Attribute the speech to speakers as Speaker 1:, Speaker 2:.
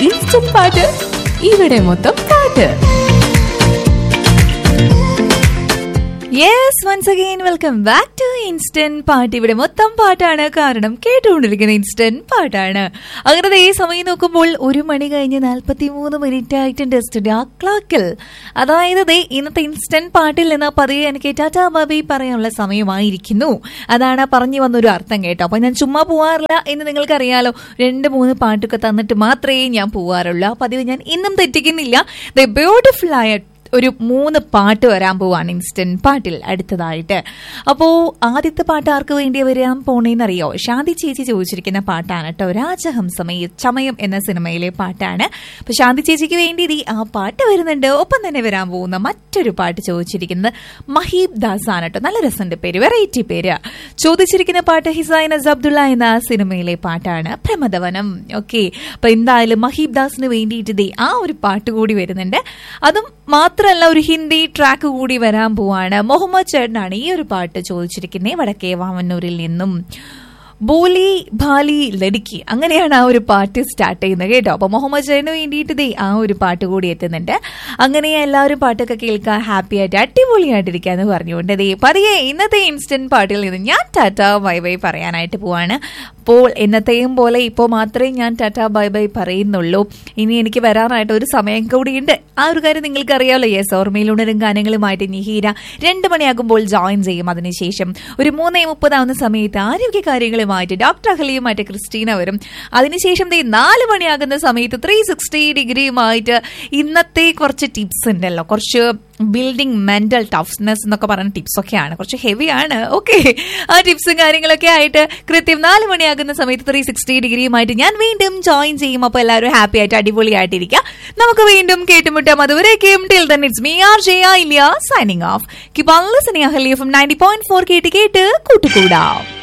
Speaker 1: instant പാട്ട് ഇവിടെ മൊത്തം പാട്ട്
Speaker 2: yes once again welcome back to instant പാട്ട് ഇവിടെ മൊത്തം പാട്ടാണ് കാരണം കേട്ടുകൊണ്ടിരിക്കുന്ന ഇൻസ്റ്റന്റ് പാട്ടാണ് അങ്ങനെ ഈ സമയം നോക്കുമ്പോൾ ഒരു മണി കഴിഞ്ഞ് നാൽപ്പത്തി മൂന്ന് മിനിറ്റ് ആയിട്ടുണ്ട് സ്റ്റുഡിയോ ക്ലോക്കിൽ അതായത് ദേ ഇന്നത്തെ ഇൻസ്റ്റന്റ് പാട്ടിൽ നിന്ന് പതിയെ എനിക്ക് ടാറ്റാ ബാബി പറയാനുള്ള സമയമായിരിക്കുന്നു അതാണ് പറഞ്ഞു വന്നൊരു അർത്ഥം കേട്ടോ അപ്പൊ ഞാൻ ചുമ്മാ പോവാറില്ല എന്ന് നിങ്ങൾക്കറിയാലോ രണ്ട് മൂന്ന് പാട്ടൊക്കെ തന്നിട്ട് മാത്രമേ ഞാൻ പോവാറുള്ളൂ ആ പതിവ് ഞാൻ ഇന്നും തെറ്റിക്കുന്നില്ല ദ ബ്യൂട്ടിഫുൾ ആയ ഒരു മൂന്ന് പാട്ട് വരാൻ പോവാണ് ഇൻസ്റ്റന്റ് പാട്ടിൽ അടുത്തതായിട്ട് അപ്പോ ആദ്യത്തെ പാട്ട് ആർക്ക് വേണ്ടി വരാൻ പോണേന്നറിയോ ശാന്തി ചേച്ചി ചോദിച്ചിരിക്കുന്ന പാട്ടാണ് കേട്ടോ രാജഹംസമയ ചമയം എന്ന സിനിമയിലെ പാട്ടാണ് അപ്പൊ ശാന്തി ചേച്ചിക്ക് വേണ്ടി ദേ ആ പാട്ട് വരുന്നുണ്ട് ഒപ്പം തന്നെ വരാൻ പോകുന്ന മറ്റൊരു പാട്ട് ചോദിച്ചിരിക്കുന്നത് മഹീബ് ദാസ് ആണ് കേട്ടോ നല്ല രസമുണ്ട് പേര് വെറൈറ്റി പേര് ചോദിച്ചിരിക്കുന്ന പാട്ട് ഹിസൈൻ അബ്ദുള്ള എന്ന സിനിമയിലെ പാട്ടാണ് പ്രമദവനം ഓക്കെ അപ്പൊ എന്തായാലും മഹീബ് ദാസിന് വേണ്ടിയിട്ട് ദേ ആ ഒരു പാട്ട് കൂടി വരുന്നുണ്ട് അതും മാത്രമല്ല ഒരു ഹിന്ദി ട്രാക്ക് കൂടി വരാൻ പോവാണ് മുഹമ്മദ് ചേട്ടനാണ് ഈ ഒരു പാട്ട് ചോദിച്ചിരിക്കുന്നത് വടക്കേ വാമന്നൂരിൽ നിന്നും ബോലി ഭാലി ലടുക്കി അങ്ങനെയാണ് ആ ഒരു പാട്ട് സ്റ്റാർട്ട് ചെയ്യുന്നത് കേട്ടോ അപ്പൊ മുഹമ്മദ് ചേട്ടന് വേണ്ടിയിട്ട് ദേ ആ ഒരു പാട്ട് കൂടി എത്തുന്നുണ്ട് അങ്ങനെ എല്ലാവരും പാട്ടൊക്കെ കേൾക്കാൻ ഹാപ്പി ആയിട്ട് അടിപൊളിയായിട്ടിരിക്കാന്ന് പറഞ്ഞുകൊണ്ട് ദേ പതിയെ ഇന്നത്തെ ഇൻസ്റ്റന്റ് പാട്ടിൽ നിന്ന് ഞാൻ ടാറ്റ ബൈ ബൈ പറയാനായിട്ട് പോവാണ് അപ്പോൾ എന്നത്തെയും പോലെ ഇപ്പോൾ മാത്രമേ ഞാൻ ടാറ്റ ബൈ ബൈ പറയുന്നുള്ളൂ ഇനി എനിക്ക് വരാനായിട്ട് ഒരു സമയം കൂടിയുണ്ട് ആ ഒരു കാര്യം നിങ്ങൾക്ക് അറിയാമല്ലോ യെസ് ഓർമ്മയിലുണരും ഗാനങ്ങളുമായിട്ട് നിഹീര രണ്ട് മണിയാകുമ്പോൾ ജോയിൻ ചെയ്യും അതിനുശേഷം ഒരു മൂന്നേ മുപ്പതാവുന്ന സമയത്ത് ആരോഗ്യ കാര്യങ്ങളുമായിട്ട് ഡോക്ടർ അഹലിയുമായിട്ട് ക്രിസ്റ്റീന വരും അതിനുശേഷം ദേ നാല് മണിയാകുന്ന സമയത്ത് ത്രീ സിക്സ്റ്റി ഡിഗ്രിയുമായിട്ട് ഇന്നത്തെ കുറച്ച് ടിപ്സ് ഉണ്ടല്ലോ കുറച്ച് ബിൽഡിംഗ് മെന്റൽ ടഫ്നെസ് എന്നൊക്കെ പറയുന്ന ടിപ്സ് ഒക്കെയാണ് കുറച്ച് ഹെവി ആണ് ഓക്കെ ആ ടിപ്സും കാര്യങ്ങളൊക്കെ ആയിട്ട് കൃത്യം നാല് മണിയാകുന്ന സമയത്ത് ത്രീ സിക്സ്റ്റി ഡിഗ്രിയുമായിട്ട് ഞാൻ വീണ്ടും ജോയിൻ ചെയ്യും അപ്പോൾ എല്ലാവരും ഹാപ്പി ആയിട്ട് അടിപൊളിയായിട്ടിരിക്കുക നമുക്ക് വീണ്ടും കേട്ടുമുട്ടാം അതുവരേക്കും till then it's me R Jaya ഇല്ല signing off keep on listening Ahalya from ninety point four കേട്ട് കേട്ട് കൂട്ടുകൂടാം